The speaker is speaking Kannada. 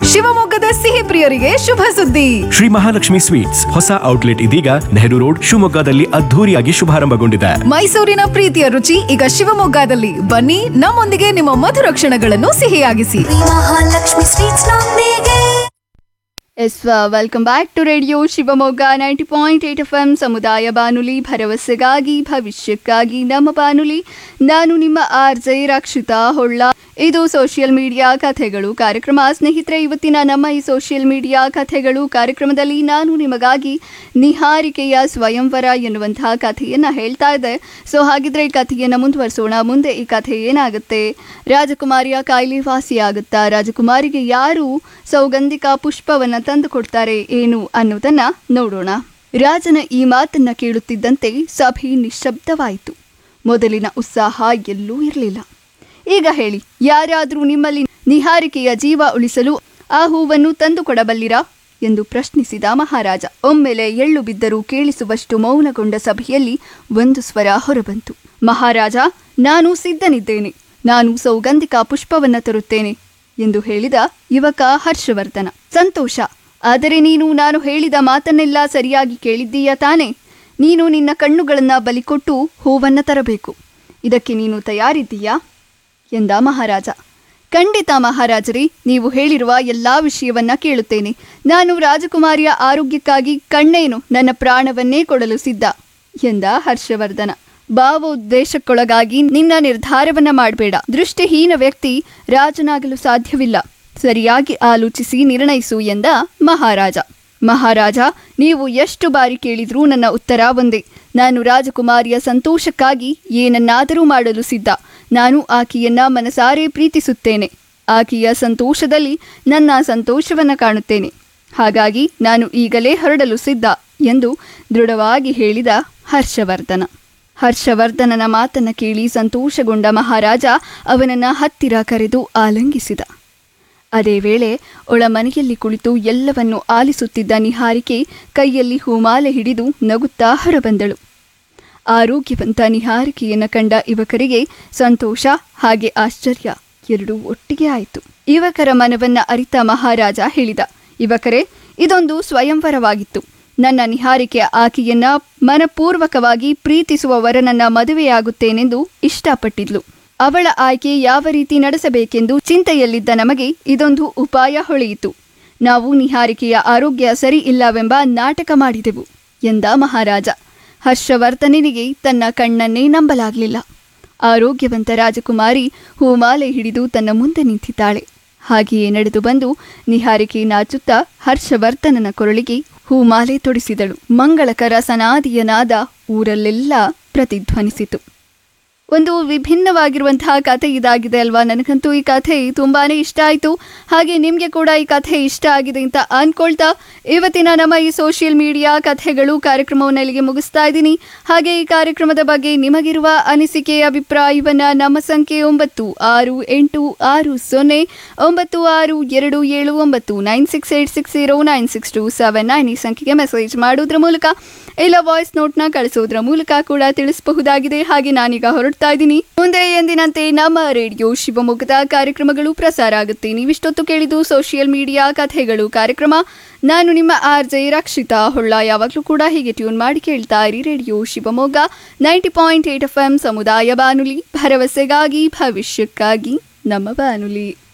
ಶಿವಮೊಗ್ಗದ ಸಿಹಿ ಪ್ರಿಯರಿಗೆ ಶುಭ ಸುದ್ದಿ ಶ್ರೀ ಮಹಾಲಕ್ಷ್ಮಿ ಸ್ವೀಟ್ಸ್ ಹೊಸ ಔಟ್ಲೆಟ್ ಇದೀಗ ನೆಹರು ರೋಡ್ ಶಿವಮೊಗ್ಗದಲ್ಲಿ ಅದ್ಧೂರಿಯಾಗಿ ಶುಭಾರಂಭಗೊಂಡಿದೆ ಮೈಸೂರಿನ ಪ್ರೀತಿಯ ರುಚಿ ಈಗ ಶಿವಮೊಗ್ಗದಲ್ಲಿ ಬನ್ನಿ ನಮ್ಮೊಂದಿಗೆ ನಿಮ್ಮ ಮಧುರ ಕ್ಷಣಗಳನ್ನು ಸಿಹಿಯಾಗಿಸಿ ಮಹಾಲಕ್ಷ್ಮಿ ಸ್ವೀಟ್ಸ್ ನೊಂದಿಗೆ yes welcome back to radio Shivamogga ninety point eight F M ಸಮುದಾಯ ಬಾನುಲಿ ಭರವಸೆಗಾಗಿ ಭವಿಷ್ಯಕ್ಕಾಗಿ ನಮ್ಮ ಬಾನುಲಿ ನಾನು ನಿಮ್ಮ ಆರ್ ಜೆ ರಕ್ಷಿತಾ ಹೊಳ್ಳ ಇದು ಸೋಷಿಯಲ್ ಮೀಡಿಯಾ ಕಥೆಗಳು ಕಾರ್ಯಕ್ರಮ ಸ್ನೇಹಿತರೆ ಇವತ್ತಿನ ನಮ್ಮ ಈ ಸೋಷಿಯಲ್ ಮೀಡಿಯಾ ಕಥೆಗಳು ಕಾರ್ಯಕ್ರಮದಲ್ಲಿ ನಾನು ನಿಮಗಾಗಿ ನಿಹಾರಿಕೆಯ ಸ್ವಯಂವರ ಎನ್ನುವಂತಹ ಕಥೆಯನ್ನು ಹೇಳ್ತಾ ಇದ್ದೆ ಸೊ ಹಾಗಿದ್ರೆ ಈ ಕಥೆಯನ್ನು ಮುಂದುವರಿಸೋಣ ಮುಂದೆ ಈ ಕಥೆ ಏನಾಗುತ್ತೆ ರಾಜಕುಮಾರಿಯ ಕಾಯಿಲೆ ವಾಸಿಯಾಗುತ್ತಾ ರಾಜಕುಮಾರಿಗೆ ಯಾರು ಸೌಗಂಧಿಕ ಪುಷ್ಪವನ್ನು ತಂದು ಕೊಡ್ತಾರೆ ಏನು ಅನ್ನೋದನ್ನ ನೋಡೋಣ ರಾಜನ ಈ ಮಾತನ್ನ ಕೇಳುತ್ತಿದ್ದಂತೆ ಸಭೆ ನಿಶ್ಶಬ್ದವಾಯಿತು ಮೊದಲಿನ ಉತ್ಸಾಹ ಎಲ್ಲೂ ಇರಲಿಲ್ಲ ಈಗ ಹೇಳಿ ಯಾರಾದರೂ ನಿಮ್ಮಲ್ಲಿ ನಿಹಾರಿಕೆಯ ಜೀವ ಉಳಿಸಲು ಆ ಹೂವನ್ನು ತಂದು ಕೊಡಬಲ್ಲಿರಾ ಎಂದು ಪ್ರಶ್ನಿಸಿದ ಮಹಾರಾಜ ಒಮ್ಮೆಲೆ ಎಳ್ಳು ಬಿದ್ದರೂ ಕೇಳಿಸುವಷ್ಟು ಮೌನಗೊಂಡ ಸಭೆಯಲ್ಲಿ ಒಂದು ಸ್ವರ ಹೊರಬಂತು ಮಹಾರಾಜ ನಾನು ಸಿದ್ಧನಿದ್ದೇನೆ ನಾನು ಸೌಗಂಧಿಕ ಪುಷ್ಪವನ್ನ ತರುತ್ತೇನೆ ಎಂದು ಹೇಳಿದ ಯುವಕ ಹರ್ಷವರ್ಧನ ಸಂತೋಷ ಆದರೆ ನೀನು ನಾನು ಹೇಳಿದ ಮಾತನ್ನೆಲ್ಲ ಸರಿಯಾಗಿ ಕೇಳಿದ್ದೀಯಾ ತಾನೆ ನೀನು ನಿನ್ನ ಕಣ್ಣುಗಳನ್ನ ಬಲಿಕೊಟ್ಟು ಹೂವನ್ನ ತರಬೇಕು ಇದಕ್ಕೆ ನೀನು ತಯಾರಿದ್ದೀಯಾ ಎಂದ ಮಹಾರಾಜ ಖಂಡಿತ ಮಹಾರಾಜರೇ ನೀವು ಹೇಳಿರುವ ಎಲ್ಲಾ ವಿಷಯವನ್ನ ಕೇಳುತ್ತೇನೆ ನಾನು ರಾಜಕುಮಾರಿಯ ಆರೋಗ್ಯಕ್ಕಾಗಿ ಕಣ್ಣೇನು ನನ್ನ ಪ್ರಾಣವನ್ನೇ ಕೊಡಲು ಸಿದ್ಧ ಎಂದ ಹರ್ಷವರ್ಧನ ಭಾವೋದ್ದೇಶಕ್ಕೊಳಗಾಗಿ ನಿನ್ನ ನಿರ್ಧಾರವನ್ನ ಮಾಡಬೇಡ ದೃಷ್ಟಿಹೀನ ವ್ಯಕ್ತಿ ರಾಜನಾಗಲು ಸಾಧ್ಯವಿಲ್ಲ ಸರಿಯಾಗಿ ಆಲೋಚಿಸಿ ನಿರ್ಣಯಿಸು ಎಂದ ಮಹಾರಾಜ ಮಹಾರಾಜ ನೀವು ಎಷ್ಟು ಬಾರಿ ಕೇಳಿದ್ರೂ ನನ್ನ ಉತ್ತರ ಒಂದೇ ನಾನು ರಾಜಕುಮಾರಿಯ ಸಂತೋಷಕ್ಕಾಗಿ ಏನನ್ನಾದರೂ ಮಾಡಲು ಸಿದ್ಧ ನಾನು ಆಕೆಯನ್ನ ಮನಸಾರೆ ಪ್ರೀತಿಸುತ್ತೇನೆ ಆಕೆಯ ಸಂತೋಷದಲ್ಲಿ ನನ್ನ ಸಂತೋಷವನ್ನ ಕಾಣುತ್ತೇನೆ ಹಾಗಾಗಿ ನಾನು ಈಗಲೇ ಹೊರಡಲು ಸಿದ್ಧ ಎಂದು ದೃಢವಾಗಿ ಹೇಳಿದ ಹರ್ಷವರ್ಧನ ಹರ್ಷವರ್ಧನನ ಮಾತನ್ನ ಕೇಳಿ ಸಂತೋಷಗೊಂಡ ಮಹಾರಾಜ ಅವನನ್ನ ಹತ್ತಿರ ಕರೆದು ಆಲಂಗಿಸಿದ ಅದೇ ವೇಳೆ ಒಳಮನೆಯಲ್ಲಿ ಕುಳಿತು ಎಲ್ಲವನ್ನು ಆಲಿಸುತ್ತಿದ್ದ ನಿಹಾರಿಕೆ ಕೈಯಲ್ಲಿ ಹೂಮಾಲೆ ಹಿಡಿದು ನಗುತ್ತಾ ಹೊರಬಂದಳು ಆರೋಗ್ಯವಂತ ನಿಹಾರಿಕೆಯನ್ನು ಕಂಡ ಯುವಕರಿಗೆ ಸಂತೋಷ ಹಾಗೆ ಆಶ್ಚರ್ಯ ಎರಡೂ ಒಟ್ಟಿಗೆ ಆಯಿತು ಯುವಕರ ಮನವನ್ನ ಅರಿತ ಮಹಾರಾಜ ಹೇಳಿದ ಯುವಕರೇ ಇದೊಂದು ಸ್ವಯಂವರವಾಗಿತ್ತು ನನ್ನ ನಿಹಾರಿಕೆ ಆಕೆಯನ್ನ ಮನಪೂರ್ವಕವಾಗಿ ಪ್ರೀತಿಸುವ ವರನನ್ನ ಮದುವೆಯಾಗುತ್ತೇನೆಂದು ಇಷ್ಟಪಟ್ಟಿದ್ಲು ಅವಳ ಆಯ್ಕೆ ಯಾವ ರೀತಿ ನಡೆಸಬೇಕೆಂದು ಚಿಂತೆಯಲ್ಲಿದ್ದ ನಮಗೆ ಇದೊಂದು ಉಪಾಯ ಹೊಳೆಯಿತು ನಾವು ನಿಹಾರಿಕೆಯ ಆರೋಗ್ಯ ಸರಿ ಇಲ್ಲವೆಂಬ ನಾಟಕ ಮಾಡಿದೆವು ಎಂದ ಮಹಾರಾಜ ಹರ್ಷವರ್ಧನನಿಗೆ ತನ್ನ ಕಣ್ಣನ್ನೇ ನಂಬಲಾಗಲಿಲ್ಲ ಆರೋಗ್ಯವಂತ ರಾಜಕುಮಾರಿ ಹೂಮಾಲೆ ಹಿಡಿದು ತನ್ನ ಮುಂದೆ ನಿಂತಿದ್ದಾಳೆ ಹಾಗೆಯೇ ನಡೆದು ಬಂದು ನಿಹಾರಿಕೆ ನಾಚುತ್ತಾ ಹರ್ಷವರ್ಧನನ ಕೊರಳಿಗೆ ಹೂಮಾಲೆ ತೊಡಿಸಿದಳು ಮಂಗಳಕರ ಸನಾದಿಯ ನಾದ ಊರಲ್ಲೆಲ್ಲ ಪ್ರತಿಧ್ವನಿಸಿತು ಒಂದು ವಿಭಿನ್ನವಾಗಿರುವಂತಹ ಕಥೆ ಇದಾಗಿದೆ ಅಲ್ವಾ ನನಗಂತೂ ಈ ಕಥೆ ತುಂಬಾನೇ ಇಷ್ಟ ಆಯಿತು ಹಾಗೆ ನಿಮಗೆ ಕೂಡ ಈ ಕಥೆ ಇಷ್ಟ ಆಗಿದೆ ಅಂತ ಅನ್ಕೊಳ್ತಾ ಇವತ್ತಿನ ನಮ್ಮ ಈ ಸೋಷಿಯಲ್ ಮೀಡಿಯಾ ಕಥೆಗಳು ಕಾರ್ಯಕ್ರಮವನ್ನು ಇಲ್ಲಿಗೆ ಮುಗಿಸ್ತಾ ಇದ್ದೀನಿ ಹಾಗೆ ಈ ಕಾರ್ಯಕ್ರಮದ ಬಗ್ಗೆ ನಿಮಗಿರುವ ಅನಿಸಿಕೆ ಅಭಿಪ್ರಾಯವನ್ನ ನಮ್ಮ ಸಂಖ್ಯೆ ಒಂಬತ್ತು ಆರು ಎಂಟು ಆರು ಸೊನ್ನೆ ಒಂಬತ್ತು ಆರು ಎರಡು ಏಳು ಒಂಬತ್ತು nine six eight six zero nine six two seven nine ಈ ಸಂಖ್ಯೆಗೆ ಮೆಸೇಜ್ ಮಾಡೋದ್ರ ಮೂಲಕ ಇಲ್ಲ ವಾಯ್ಸ್ ನೋಟ್ನ ಕಳಿಸೋದ್ರ ಮೂಲಕ ಕೂಡ ತಿಳಿಸಬಹುದಾಗಿದೆ ಹಾಗೆ ನಾನೀಗ ಹೊರಡ್ತಾ ಇದ್ದೀನಿ ಮುಂದೆ ಎಂದಿನಂತೆ ನಮ್ಮ ರೇಡಿಯೋ ಶಿವಮೊಗ್ಗದ ಕಾರ್ಯಕ್ರಮಗಳು ಪ್ರಸಾರ ಆಗುತ್ತೆ ನೀವಿಷ್ಟೊತ್ತು ಕೇಳಿದ್ದು ಸೋಷಿಯಲ್ ಮೀಡಿಯಾ ಕಥೆಗಳು ಕಾರ್ಯಕ್ರಮ ನಾನು ನಿಮ್ಮ ಆರ್ ಜೆ ರಕ್ಷಿತಾ ಹೊಳ್ಳ ಯಾವಾಗಲೂ ಕೂಡ ಹೀಗೆ ಟ್ಯೂನ್ ಮಾಡಿ ಕೇಳ್ತಾ ಇರಿ radio Shivamogga ninety point eight F M ಸಮುದಾಯ ಬಾನುಲಿ ಭರವಸೆಗಾಗಿ ಭವಿಷ್ಯಕ್ಕಾಗಿ ನಮ್ಮ ಬಾನುಲಿ